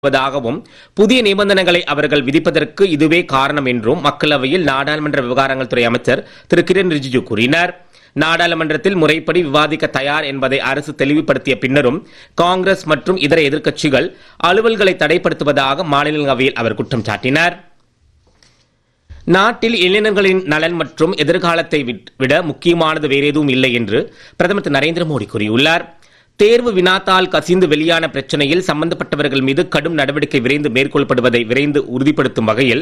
வருவதாகவும் புதிய நிபந்தனைகளை அவர்கள் விதிப்பதற்கு இதுவே காரணம் என்றும் மக்களவையில் நாடாளுமன்ற விவகாரங்கள் துறை அமைச்சர் திரு கிரண் ரிஜிஜு கூறினார் நாடாளுமன்றத்தில் முறைப்படி விவாதிக்க தயார் என்பதை அரசு தெளிவுபடுத்திய பின்னரும் காங்கிரஸ் மற்றும் இதர எதிர்க்கட்சிகள் அலுவல்களை தடைப்படுத்துவதாக மாநிலங்களவையில் அவர் குற்றம் சாட்டினார் நாட்டில் இளைஞர்களின் நலன் மற்றும் எதிர்காலத்தை விட்- விட முக்கியமானது வேறு எதுவும் இல்லை என்று பிரதமர் திரு நரேந்திர மோடி கூறியுள்ளார் தேர்வு வினாத்தால் கசிந்து வெளியான பிரச்சனையில் சம்பந்தப்பட்டவர்கள் மீது கடும் நடவடிக்கை விரைந்து மேற்கொள்ளப்படுவதை விரைந்து உறுதிப்படுத்தும் வகையில்